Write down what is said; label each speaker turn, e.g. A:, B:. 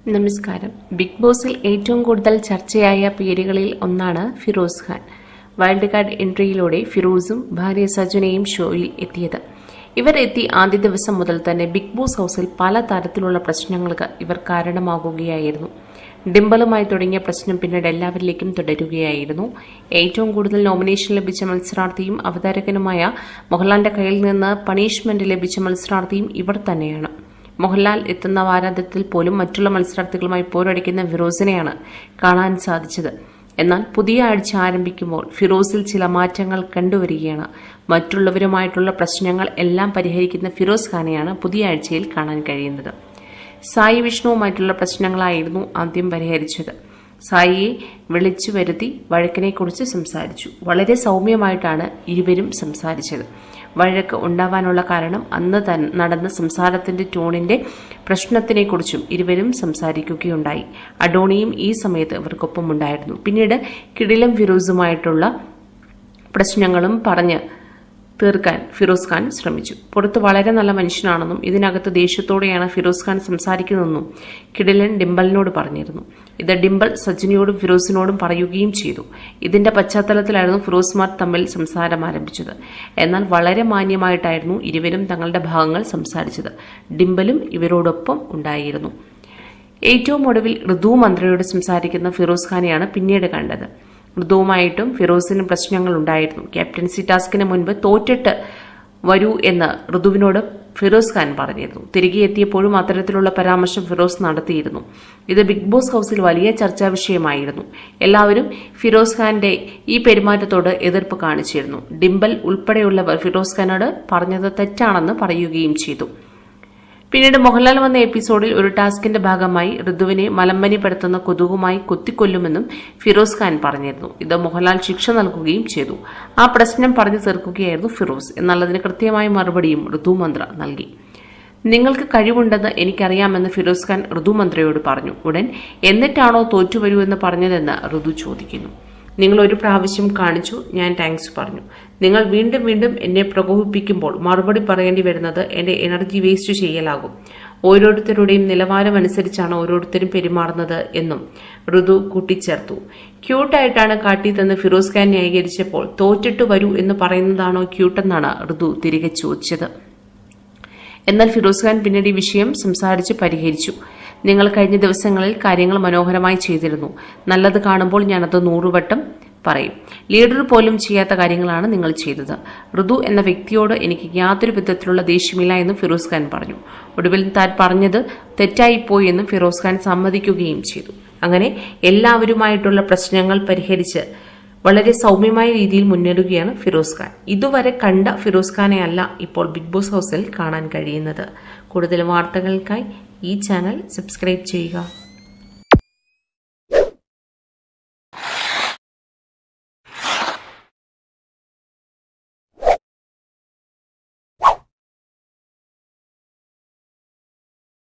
A: നമസ്കാരം ബിഗ് ബോസിൽ ഏറ്റവും കൂടുതൽ ചർച്ചയായ പേരുകളിൽ ഒന്നാണ് ഫിറോസ് ഖാൻ വൈൽഡ് കാർഡ് എൻട്രിയിലൂടെ ഫിറോസും ഭാര്യ സജനയും ഷോയിൽ എത്തിയത് ഇവർ എത്തി ആദ്യ ദിവസം മുതൽ തന്നെ ബിഗ് ബോസ് ഹൌസിൽ പല തരത്തിലുള്ള പ്രശ്നങ്ങൾക്ക് ഇവർ കാരണമാകുകയായിരുന്നു ഡിംബലുമായി തുടങ്ങിയ പ്രശ്നം പിന്നീട് എല്ലാവരിലേക്കും തുടരുകയായിരുന്നു ഏറ്റവും കൂടുതൽ നോമിനേഷൻ ലഭിച്ച മത്സരാർത്ഥിയും അവതാരകനുമായ മോഹൻലാലിന്റെ കയ്യിൽ നിന്ന് പണിഷ്മെന്റ് ലഭിച്ച മത്സരാർത്ഥിയും ഇവർ തന്നെയാണ് മോഹൻലാൽ എത്തുന്ന വാരാന്ത്യത്തിൽ പോലും മറ്റുള്ള മത്സരാർത്ഥികളുമായി പോരടിക്കുന്ന ഫിറോസിനെയാണ് കാണാൻ സാധിച്ചത് എന്നാൽ പുതിയ ആഴ്ച ആരംഭിക്കുമ്പോൾ ഫിറോസിൽ ചില മാറ്റങ്ങൾ കണ്ടുവരികയാണ് മറ്റുള്ളവരുമായിട്ടുള്ള പ്രശ്നങ്ങൾ എല്ലാം പരിഹരിക്കുന്ന ഫിറോസ് ഖാനെയാണ് പുതിയ ആഴ്ചയിൽ കാണാൻ കഴിയുന്നത് സായി വിഷ്ണുവുമായിട്ടുള്ള പ്രശ്നങ്ങളായിരുന്നു ആദ്യം പരിഹരിച്ചത് സായിയെ വിളിച്ചു വരുത്തി വഴക്കിനെക്കുറിച്ച് സംസാരിച്ചു വളരെ സൗമ്യമായിട്ടാണ് ഇരുവരും സംസാരിച്ചത് വഴക്ക് ഉണ്ടാവാനുള്ള കാരണം അന്ന് തന്നെ നടന്ന സംസാരത്തിന്റെ ടോണിന്റെ പ്രശ്നത്തിനെക്കുറിച്ചും ഇരുവരും സംസാരിക്കുകയുണ്ടായി അഡോണിയും ഈ സമയത്ത് ഇവർക്കൊപ്പം ഉണ്ടായിരുന്നു പിന്നീട് കിടിലം ഫിറോസുമായിട്ടുള്ള പ്രശ്നങ്ങളും പറഞ്ഞ് തീർക്കാൻ ഫിറോസ് ഖാൻ ശ്രമിച്ചു പുറത്ത് വളരെ നല്ല മനുഷ്യനാണെന്നും ഇതിനകത്ത് ദേഷ്യത്തോടെയാണ് ഫിറോസ് ഖാൻ സംസാരിക്കുന്നതെന്നും കിടിലൻ ഡിംബലിനോട് പറഞ്ഞിരുന്നു ഇത് ഡിംബൽ സജിനിയോടും ഫിറോസിനോടും പറയുകയും ചെയ്തു ഇതിന്റെ പശ്ചാത്തലത്തിലായിരുന്നു ഫിറോസ്മാർ തമ്മിൽ സംസാരം ആരംഭിച്ചത് എന്നാൽ വളരെ മാന്യമായിട്ടായിരുന്നു ഇരുവരും തങ്ങളുടെ ഭാഗങ്ങൾ സംസാരിച്ചത് ഡിംബലും ഇവരോടൊപ്പം ഉണ്ടായിരുന്നു ഏറ്റവും ഒടുവിൽ ഋതു മന്ത്രിയോട് സംസാരിക്കുന്ന ഫിറോസ് ഖാനെയാണ് പിന്നീട് കണ്ടത് ഋതുവുമായിട്ടും ഫിറോസിനും പ്രശ്നങ്ങൾ ഉണ്ടായിരുന്നു ക്യാപ്റ്റൻസി ടാസ്കിന് മുൻപ് തോറ്റിട്ട് വരൂ എന്ന് ഋതുവിനോട് ഫിറോസ് ഖാൻ പറഞ്ഞിരുന്നു തിരികെ എത്തിയപ്പോഴും അത്തരത്തിലുള്ള പരാമർശം ഫിറോസ് നടത്തിയിരുന്നു ഇത് ബിഗ് ബോസ് ഹൌസിൽ വലിയ ചർച്ചാ വിഷയമായിരുന്നു എല്ലാവരും ഫിറോസ് ഖാന്റെ ഈ പെരുമാറ്റത്തോട് എതിർപ്പ് കാണിച്ചിരുന്നു ഡിംബൽ ഉൾപ്പെടെയുള്ളവർ ഫിറോസ് ഖാനോട് പറഞ്ഞത് തെറ്റാണെന്ന് പറയുകയും ചെയ്തു പിന്നീട് മോഹൻലാൽ വന്ന എപ്പിസോഡിൽ ഒരു ടാസ്കിന്റെ ഭാഗമായി ഋതുവിനെ മലമ്പനിപ്പെടുത്തുന്ന കൊതുകുമായി കുത്തിക്കൊല്ലുമെന്നും ഫിറോസ് ഖാൻ പറഞ്ഞിരുന്നു ഇത് മോഹൻലാൽ ശിക്ഷ നൽകുകയും ചെയ്തു ആ പ്രശ്നം പറഞ്ഞു തീർക്കുകയായിരുന്നു ഫിറോസ് എന്നാൽ അതിന് കൃത്യമായ മറുപടിയും ഋതു മന്ത്ര നൽകി നിങ്ങൾക്ക് കഴിവുണ്ടെന്ന് എനിക്കറിയാമെന്ന് ഫിറോസ് ഖാൻ ഋതു മന്ത്രയോട് പറഞ്ഞു ഉടൻ എന്നിട്ടാണോ തോറ്റുവരൂ എന്ന് പറഞ്ഞതെന്ന് ഋതു ചോദിക്കുന്നു നിങ്ങൾ ഒരു പ്രാവശ്യം കാണിച്ചു ഞാൻ താങ്ക്സ് പറഞ്ഞു നിങ്ങൾ വീണ്ടും വീണ്ടും എന്നെ പ്രകോപിപ്പിക്കുമ്പോൾ മറുപടി പറയേണ്ടി വരുന്നത് എന്റെ എനർജി വേസ്റ്റ് ചെയ്യലാകും ഓരോരുത്തരുടെയും നിലവാരം അനുസരിച്ചാണ് ഓരോരുത്തരും പെരുമാറുന്നത് എന്നും ഋതു കൂട്ടിച്ചേർത്തു ക്യൂട്ടായിട്ടാണ് കാട്ടിയതെന്ന് ഫിറോസ് ഖാൻ ന്യായീകരിച്ചപ്പോൾ തോറ്റിട്ട് വരൂ എന്ന് പറയുന്നതാണോ ക്യൂട്ടെന്നാണ് ഋതു തിരികെ ചോദിച്ചത് എന്നാൽ ഫിറോസ് ഖാൻ പിന്നീട് ഈ വിഷയം സംസാരിച്ച് പരിഹരിച്ചു നിങ്ങൾ കഴിഞ്ഞ ദിവസങ്ങളിൽ കാര്യങ്ങൾ മനോഹരമായി ചെയ്തിരുന്നു നല്ലത് കാണുമ്പോൾ ഞാനത് നൂറുവട്ടം പറയും ലീഡർ പോലും ചെയ്യാത്ത കാര്യങ്ങളാണ് നിങ്ങൾ ചെയ്തത് ഋതു എന്ന വ്യക്തിയോട് എനിക്ക് യാതൊരു വിധത്തിലുള്ള ദേഷ്യമില്ല എന്നും ഫിറോസ് ഖാൻ പറഞ്ഞു ഒടുവിൽ താൻ പറഞ്ഞത് തെറ്റായിപ്പോയി എന്നും ഫിറോസ് ഖാൻ സമ്മതിക്കുകയും ചെയ്തു അങ്ങനെ എല്ലാവരുമായിട്ടുള്ള പ്രശ്നങ്ങൾ പരിഹരിച്ച് വളരെ സൗമ്യമായ രീതിയിൽ മുന്നേറുകയാണ് ഫിറോസ് ഖാൻ ഇതുവരെ കണ്ട ഫിറോസ് ഖാനെ അല്ല ഇപ്പോൾ ബിഗ് ബോസ് ഹൗസിൽ കാണാൻ കഴിയുന്നത് കൂടുതൽ വാർത്തകൾക്കായി ഈ ചാനൽ സബ്സ്ക്രൈബ് ചെയ്യുക